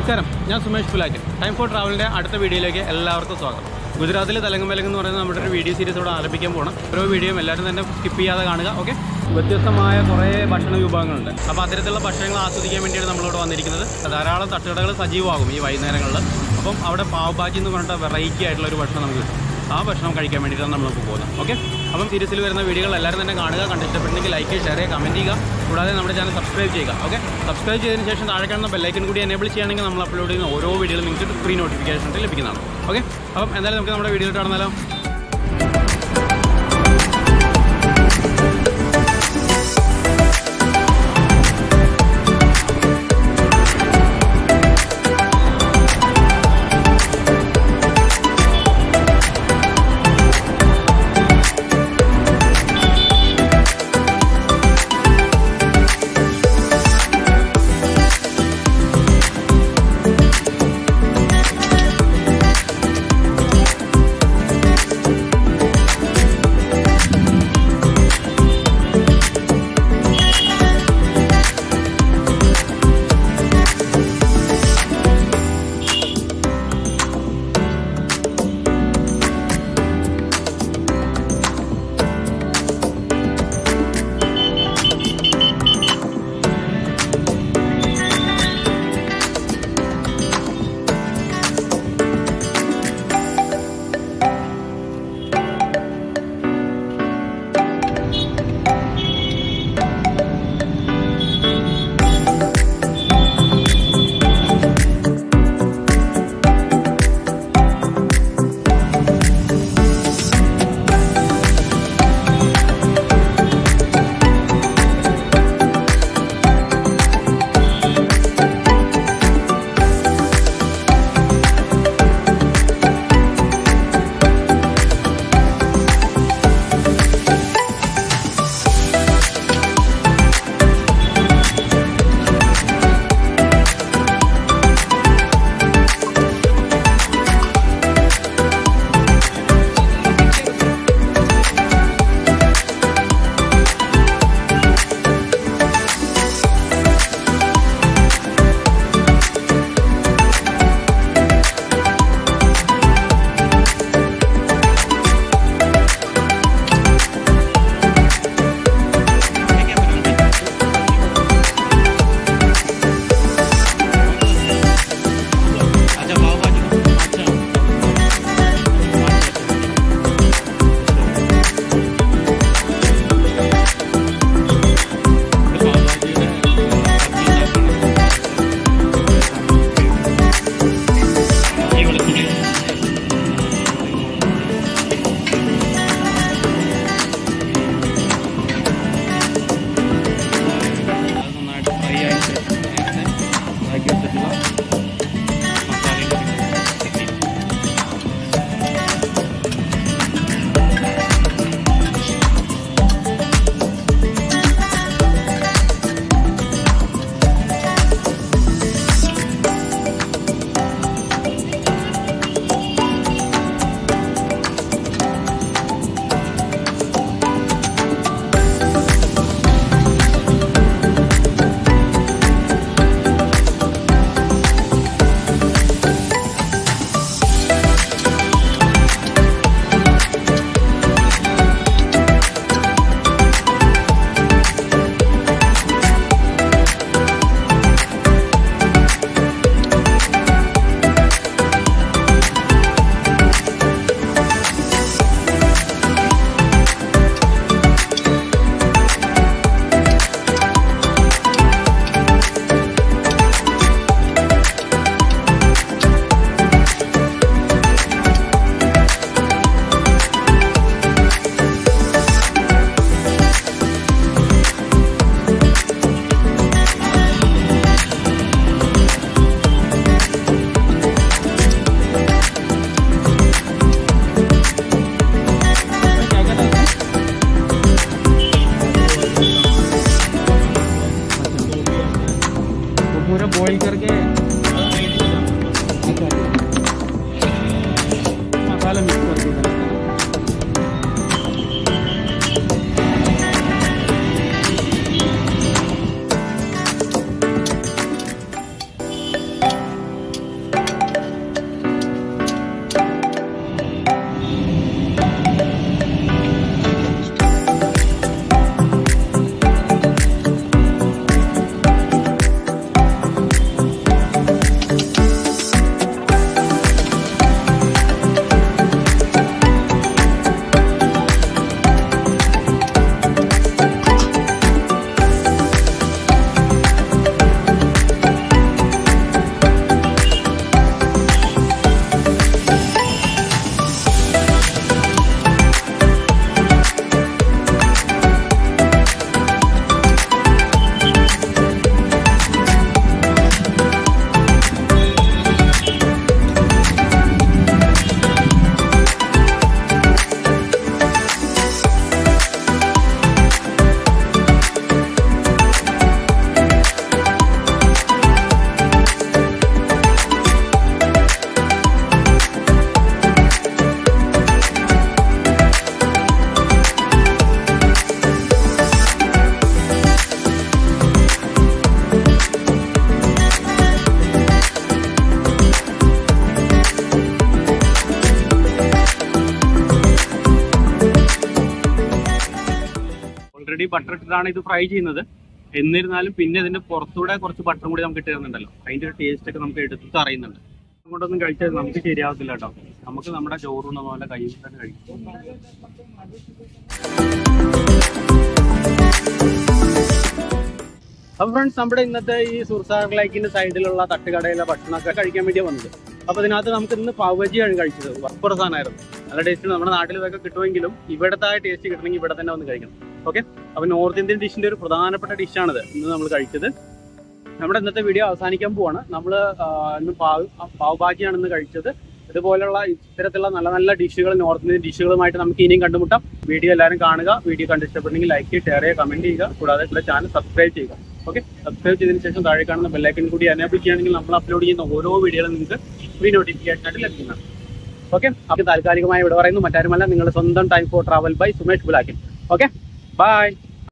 നമസ്കാരം ഞാൻ Sumesh Pulakkal time for ട്രാവലിൻ്റെ അടുത്ത വീഡിയോയിലേക്ക് എല്ലാവർക്കും സ്വാഗതം ഗുജറാത്തിലെ തെലങ്കുമലങ് എന്ന് പറയുന്നത് നമ്മുടെ ഒരു വീഡിയോ സീരീസ് ഇവിടെ ആരംഭിക്കാൻ പോകണം ഓരോ വീഡിയോയും എല്ലാവരും തന്നെ സ്കിപ്പ് ചെയ്യാതെ കാണുക ഓക്കെ വ്യത്യസ്തമായ കുറേ ഭക്ഷണ വിഭാഗങ്ങളുണ്ട് അപ്പോൾ അത്തരത്തിലുള്ള ഭക്ഷണങ്ങൾ ആസ്വദിക്കാൻ വേണ്ടിയാണ് നമ്മളിവിടെ വന്നിരിക്കുന്നത് ധാരാളം തട്ടുകടകൾ സജീവമാകും ഈ വൈകുന്നേരങ്ങളിൽ അപ്പം അവിടെ പാവഭാജി എന്ന് പറഞ്ഞിട്ട് വെറൈറ്റി ആയിട്ടുള്ള ഒരു ഭക്ഷണം നമുക്ക് കിട്ടും ആ ഭക്ഷണം കഴിക്കാൻ വേണ്ടിയിട്ടാണ് നമ്മളിപ്പോൾ പോകുന്നത് ഓക്കെ അപ്പം സീരീസിൽ വരുന്ന വീഡിയോകൾ എല്ലാവരും തന്നെ കാണുക കണ്ടിഷ്ടപ്പെട്ടെങ്കിൽ ലൈക്ക് ഷെയർ ചെയ്യുക കമൻറ്റ് ചെയ്യുക കൂടാതെ നമ്മുടെ ചാനൽ സബ്സ്ക്രൈബ് ചെയ്യുക ഓക്കെ സബ്സ്ക്രൈബ് ചെയ്തതിന് ശേഷം താഴെ കാണുന്ന ബെല്ലൈക്കൻ കൂടി എനേബിൾ ചെയ്യുകയാണെങ്കിൽ നമ്മൾ അപ്ലോഡ് ചെയ്യുന്ന ഓരോ വീഡിയോകളും നിങ്ങൾക്ക് ഫ്രീ നോട്ടിഫിക്കേഷൻ ലഭിക്കുന്നതാണ് ഓക്കെ അപ്പം എന്തായാലും നമുക്ക് നമ്മുടെ വീഡിയോ കാണുന്നാലോ ഓൾറെഡി ബട്ടർ ഇട്ടിട്ടാണ് ഇത് ഫ്രൈ ചെയ്യുന്നത് എന്നിരുന്നാലും പിന്നെ ഇതിന്റെ പുറത്തൂടെ കുറച്ച് ബട്ടറും കൂടി നമുക്ക് ഇട്ട് തരുന്നുണ്ടല്ലോ അതിന്റെ ഒരു ടേസ്റ്റ് ഒക്കെ നമുക്ക് എടുത്ത് അറിയുന്നുണ്ട് കൊണ്ടൊന്നും കഴിച്ചാൽ നമുക്ക് ശരിയാവത്തില്ല കേട്ടോ നമുക്ക് നമ്മുടെ ചോറുന്ന പോലെ കൈ കൊണ്ട് തന്നെ കഴിക്കും അപ്പൊ ഫ്രണ്ട്സ് നമ്മുടെ ഇന്നത്തെ ഈ സുർസാർ ലൈക്കിന്റെ സൈഡിലുള്ള തട്ടുകടയിലെ ഭക്ഷണമൊക്കെ കഴിക്കാൻ വേണ്ടിയാണ് വന്നത് അപ്പൊ ഇതിനകത്ത് നമുക്ക് ഇന്ന് പാവജിയാണ് കഴിച്ചത് വറുപ്പുറ സാധനമായിരുന്നു നല്ല ടേസ്റ്റ് നമ്മുടെ നാട്ടിൽ ഇതൊക്കെ കിട്ടുമെങ്കിലും ഇവിടുത്തെ ആ ടേസ്റ്റ് കിട്ടണമെങ്കിൽ ഇവിടെ തന്നെ വന്ന് കഴിക്കണം ഓക്കെ അപ്പൊ നോർത്ത് ഇന്ത്യൻ ഡിഷിന്റെ ഒരു പ്രധാനപ്പെട്ട ഡിഷാണിത് ഇന്ന് നമ്മൾ കഴിച്ചത് നമ്മുടെ ഇന്നത്തെ വീഡിയോ അവസാനിക്കാൻ പോവാണ് നമ്മൾ ഇന്ന് പാവ് പാവ് ഭാജിയാണ് ഇന്ന് കഴിച്ചത് ഇതുപോലുള്ള ഇത്തരത്തിലുള്ള നല്ല നല്ല ഡിഷുകൾ നോർത്ത് ഇന്ത്യൻ ഡിഷുകളുമായിട്ട് നമുക്ക് ഇനിയും കണ്ടുമുട്ടാം വീഡിയോ എല്ലാവരും കാണുക വീഡിയോ കണ്ട് ഇഷ്ടപ്പെട്ടെങ്കിൽ ലൈക്ക് ചെയ്യുക ഷെയർ ചെയ്യുക കമന്റ് ചെയ്യുക കൂടാതെ ഇവിടെ ചാനൽ സബ്സ്ക്രൈബ് ചെയ്യുക ഓക്കെ സബ്സ്ക്രൈബ് ചെയ്തതിനു ശേഷം താഴെ കാണുന്ന ബെല്ലൈക്കൻ കൂടി എനേബിൾ ചെയ്യുകയാണെങ്കിൽ നമ്മൾ അപ്ലോഡ് ചെയ്യുന്ന ഓരോ വീഡിയോകളും നിങ്ങൾക്ക് ഫ്രീ നോട്ടിഫിക്കേഷൻ ആയിട്ട് ലഭിക്കുന്നതാണ് ഓക്കെ അപ്പോൾ താൽക്കാലികമായി ഇവിടെ പറയുന്നു മറ്റാരുമല്ല നിങ്ങളുടെ സ്വന്തം time for travel by Sumesh ബുലാക്കിൻ ഓക്കെ ബൈ